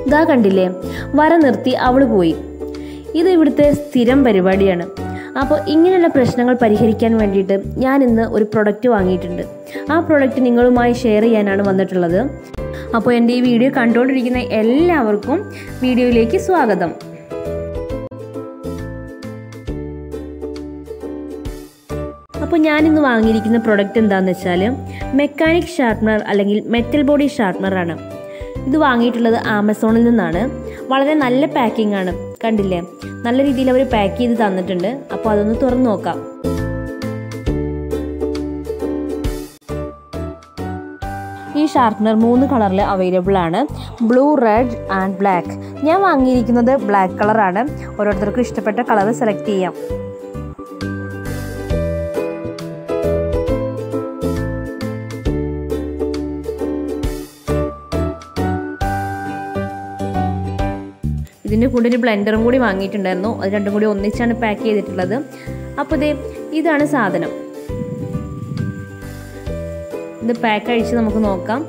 ഇതാ കണ്ടില്ലേ വര നിർത്തി അവൾ പോയി ഇത് ഇവിടുത്തെ സ്ഥിരം പരിപാടിയാണ് അപ്പോൾ ഇങ്ങനെയുള്ള പ്രശ്നങ്ങൾ പരിഹരിക്കാൻ വേണ്ടിയിട്ട് ഞാൻ ഇന്ന് ഒരു പ്രൊഡക്റ്റ് വാങ്ങിയിട്ടുണ്ട് ആ പ്രൊഡക്റ്റ് നിങ്ങളുമായി ഷെയർ ചെയ്യാനാണ് വന്നിട്ടുള്ളത് അപ്പോൾ എൻ്റെ ഈ വീഡിയോ കണ്ടുകൊണ്ടിരിക്കുന്ന എല്ലാവർക്കും വീഡിയോയിലേക്ക് സ്വാഗതം അപ്പോൾ ഞാനിന്ന് വാങ്ങിയിരിക്കുന്ന പ്രൊഡക്റ്റ് എന്താണെന്ന് വെച്ചാൽ മെക്കാനിക് ഷാർപ്നർ അല്ലെങ്കിൽ മെറ്റൽ ബോഡി ഷാർപ്നർ ആണ് ഇത് വാങ്ങിയിട്ടുള്ളത് ആമസോണിൽ നിന്നാണ് വളരെ നല്ല പാക്കിംഗ് ആണ് കണ്ടില്ലേ നല്ല രീതിയിൽ അവർ പാക്ക് ചെയ്ത് തന്നിട്ടുണ്ട് അപ്പോൾ അതൊന്ന് തുറന്നു നോക്കാം ഈ ഷാർപ്നർ മൂന്ന് കളറിൽ അവൈലബിൾ ആണ് ബ്ലൂ റെഡ് ആൻഡ് ബ്ലാക്ക് ഞാൻ വാങ്ങിയിരിക്കുന്നത് ബ്ലാക്ക് കളറാണ് ഓരോരുത്തർക്കും ഇഷ്ടപ്പെട്ട കളർ സെലക്ട് ചെയ്യാം ഇതിൻ്റെ കൂടെ ഒരു ബ്ലെൻഡറും കൂടി വാങ്ങിയിട്ടുണ്ടായിരുന്നു അത് രണ്ടും കൂടി ഒന്നിച്ചാണ് പാക്ക് ചെയ്തിട്ടുള്ളത് അപ്പോൾ ഇതേ ഇതാണ് സാധനം ഇത് പാക്ക് അഴിച്ച് നമുക്ക് നോക്കാം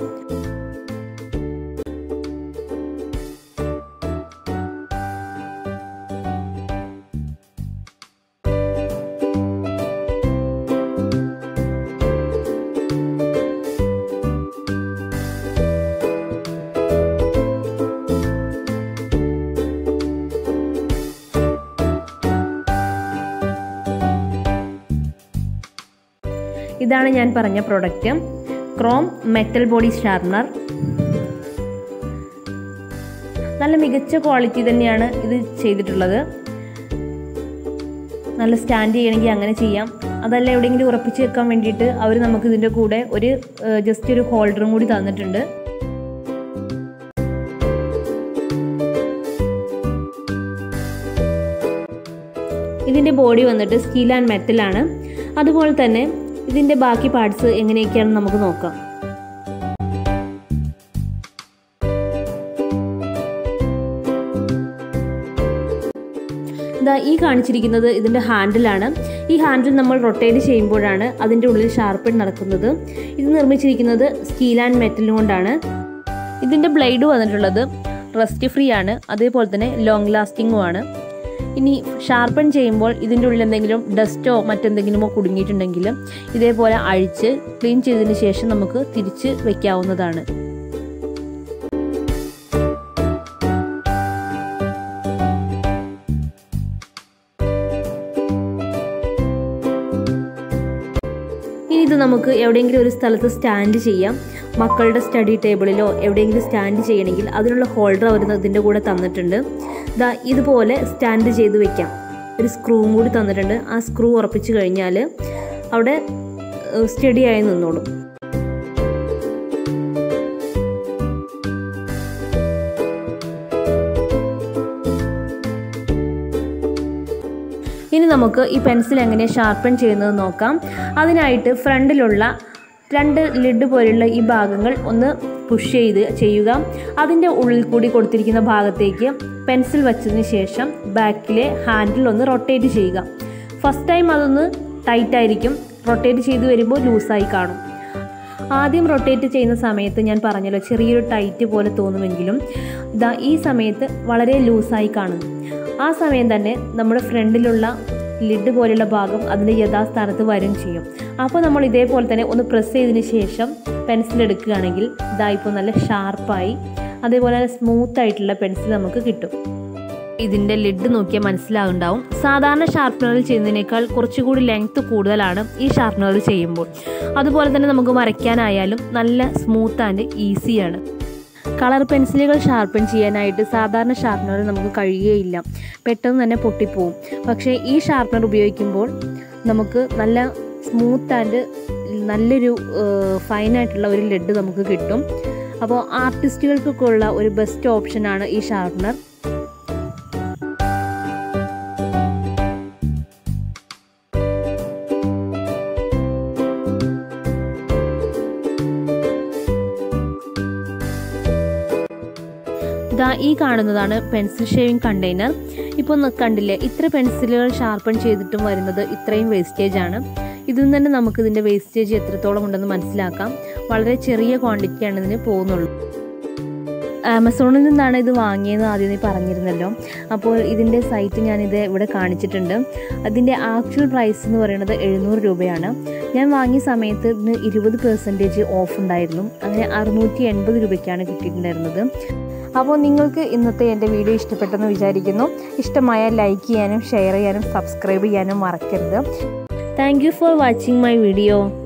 ഇതാണ് ഞാൻ പറഞ്ഞ product chrome metal body sharpener നല്ല മികച്ച ക്വാളിറ്റി തന്നെയാണ് ഇത് ചെയ്തിട്ടുള്ളത് നല്ല സ്റ്റാൻഡ് ചെയ്യണമെങ്കിൽ അങ്ങനെ ചെയ്യാം അതല്ല എവിടെയെങ്കിലും ഉറപ്പിച്ച് വെക്കാൻ വേണ്ടിയിട്ട് അവർ നമുക്ക് ഇതിൻ്റെ കൂടെ ഒരു ജസ്റ്റ് ഒരു ഹോൾഡറും കൂടി തന്നിട്ടുണ്ട് ഇതിൻ്റെ ബോഡി വന്നിട്ട് സ്റ്റീൽ ആൻഡ് മെറ്റലാണ് അതുപോലെ തന്നെ ഇതിൻ്റെ ബാക്കി പാർട്സ് എങ്ങനെയൊക്കെയാണെന്ന് നമുക്ക് നോക്കാം ഇതാ ഈ കാണിച്ചിരിക്കുന്നത് ഇതിൻ്റെ ഹാൻഡിലാണ് ഈ ഹാൻഡിൽ നമ്മൾ റൊട്ടേറ്റ് ചെയ്യുമ്പോഴാണ് അതിൻ്റെ ഉള്ളിൽ ഷാർപ്പൺ നടക്കുന്നത് ഇത് നിർമ്മിച്ചിരിക്കുന്നത് സ്റ്റീൽ ആൻഡ് മെറ്റൽ കൊണ്ടാണ് ഇതിൻ്റെ ബ്ലേഡ് വന്നിട്ടുള്ളത് റസ്റ്റ് ഫ്രീ ആണ് അതേപോലെ തന്നെ ലോങ് ലാസ്റ്റിങ്ങും ആണ് ഇനി ഷാർപ്പൺ ചെയ്യുമ്പോൾ ഇതിൻ്റെ ഉള്ളിൽ എന്തെങ്കിലും ഡസ്റ്റോ മറ്റെന്തെങ്കിലുമോ കുടുങ്ങിയിട്ടുണ്ടെങ്കിൽ ഇതേപോലെ അഴിച്ച് ക്ലീൻ ചെയ്തതിന് ശേഷം നമുക്ക് തിരിച്ച് വയ്ക്കാവുന്നതാണ് ഇനി ഇത് നമുക്ക് എവിടെയെങ്കിലും ഒരു സ്ഥലത്ത് സ്റ്റാൻഡ് ചെയ്യാം മക്കളുടെ സ്റ്റഡി ടേബിളിലോ എവിടെയെങ്കിലും സ്റ്റാൻഡ് ചെയ്യണമെങ്കിൽ അതിനുള്ള ഹോൾഡർ അവർ ഇതിൻ്റെ കൂടെ തന്നിട്ടുണ്ട് ഇതാ ഇതുപോലെ സ്റ്റാൻഡ് ചെയ്ത് വെക്കാം ഒരു സ്ക്രൂവും കൂടി തന്നിട്ടുണ്ട് ആ സ്ക്രൂ ഉറപ്പിച്ച് കഴിഞ്ഞാൽ അവിടെ സ്റ്റഡി ആയി നിന്നോളും ഇനി നമുക്ക് ഈ പെൻസിൽ എങ്ങനെ ഷാർപ്പൺ ചെയ്യുന്നത് നോക്കാം അതിനായിട്ട് ഫ്രണ്ടിലുള്ള രണ്ട് ലിഡ് പോലെയുള്ള ഈ ഭാഗങ്ങൾ ഒന്ന് പുഷ് ചെയ്ത് ചെയ്യുക അതിൻ്റെ ഉള്ളിൽ കൂടി കൊടുത്തിരിക്കുന്ന ഭാഗത്തേക്ക് പെൻസിൽ വച്ചതിന് ശേഷം ബാക്കിലെ ഹാൻഡിൽ ഒന്ന് റൊട്ടേറ്റ് ചെയ്യുക ഫസ്റ്റ് ടൈം അതൊന്ന് ടൈറ്റ് ആയിരിക്കും റൊട്ടേറ്റ് ചെയ്ത് വരുമ്പോൾ ലൂസായി കാണും ആദ്യം റൊട്ടേറ്റ് ചെയ്യുന്ന സമയത്ത് ഞാൻ പറഞ്ഞല്ലോ ചെറിയൊരു ടൈറ്റ് പോലെ തോന്നുമെങ്കിലും ഇതാ ഈ സമയത്ത് വളരെ ലൂസായി കാണുന്നു ആ സമയം തന്നെ നമ്മുടെ ഫ്രണ്ടിലുള്ള ലിഡ് പോലെയുള്ള ഭാഗം അതിൻ്റെ യഥാസ്ഥാനത്ത് വരും ചെയ്യും അപ്പോൾ നമ്മൾ ഇതേപോലെ തന്നെ ഒന്ന് പ്രസ് ചെയ്തതിന് ശേഷം പെൻസിൽ എടുക്കുകയാണെങ്കിൽ ഇതാ ഇപ്പോൾ നല്ല ഷാർപ്പായി അതേപോലെ തന്നെ സ്മൂത്ത് ആയിട്ടുള്ള പെൻസിൽ നമുക്ക് കിട്ടും ഇതിൻ്റെ ലിഡ് നോക്കിയാൽ മനസ്സിലാവുണ്ടാവും സാധാരണ ഷാർപ്പനറിൽ ചെയ്യുന്നതിനേക്കാൾ കുറച്ചുകൂടി ലെങ്ത്ത് കൂടുതലാണ് ഈ ഷാർപ്പനറിൽ ചെയ്യുമ്പോൾ അതുപോലെ തന്നെ നമുക്ക് വരയ്ക്കാനായാലും നല്ല സ്മൂത്ത് ആൻഡ് ഈസിയാണ് കളർ പെൻസിലുകൾ ഷാർപ്പൺ ചെയ്യാനായിട്ട് സാധാരണ ഷാർപ്പനർ നമുക്ക് കഴിയുകയില്ല പെട്ടെന്ന് തന്നെ പൊട്ടിപ്പോവും പക്ഷേ ഈ ഷാർപ്പനർ ഉപയോഗിക്കുമ്പോൾ നമുക്ക് നല്ല സ്മൂത്ത് ആൻഡ് നല്ലൊരു ഫൈനായിട്ടുള്ള ഒരു ലെഡ് നമുക്ക് കിട്ടും അപ്പോൾ ആർട്ടിസ്റ്റുകൾക്കൊക്കെ ഉള്ള ഒരു ബെസ്റ്റ് ഓപ്ഷനാണ് ഈ ഷാർപ്പനർ ഇതാ ഈ കാണുന്നതാണ് പെൻസിൽ ഷേവിംഗ് കണ്ടെയ്നർ ഇപ്പോൾ ഒന്ന് കണ്ടില്ലേ ഇത്ര പെൻസിലുകൾ ഷാർപ്പൺ ചെയ്തിട്ടും വരുന്നത് ഇത്രയും വേസ്റ്റേജ് ആണ് ഇതിൽ നിന്ന് തന്നെ നമുക്ക് ഇതിൻ്റെ വേസ്റ്റേജ് എത്രത്തോളം ഉണ്ടെന്ന് മനസ്സിലാക്കാം വളരെ ചെറിയ ക്വാണ്ടിറ്റിയാണ് ഇതിന് പോകുന്നുള്ളൂ ആമസോണിൽ നിന്നാണ് ഇത് വാങ്ങിയെന്ന് ആദ്യം നീ പറഞ്ഞിരുന്നല്ലോ അപ്പോൾ ഇതിൻ്റെ സൈറ്റ് ഞാനിത് ഇവിടെ കാണിച്ചിട്ടുണ്ട് അതിൻ്റെ ആക്ച്വൽ പ്രൈസ് എന്ന് പറയുന്നത് എഴുന്നൂറ് രൂപയാണ് ഞാൻ വാങ്ങിയ സമയത്ത് ഇതിന് ഇരുപത് പെർസെൻറ്റേജ് ഓഫ് ഉണ്ടായിരുന്നു അങ്ങനെ അറുന്നൂറ്റി എൺപത് രൂപയ്ക്കാണ് കിട്ടിയിട്ടുണ്ടായിരുന്നത് അപ്പോൾ നിങ്ങൾക്ക് ഇന്നത്തെ എൻ്റെ വീഡിയോ ഇഷ്ടപ്പെട്ടെന്ന് വിചാരിക്കുന്നു ഇഷ്ടമായ ലൈക്ക് ചെയ്യാനും ഷെയർ ചെയ്യാനും സബ്സ്ക്രൈബ് ചെയ്യാനും മറക്കരുത് thank you for watching my video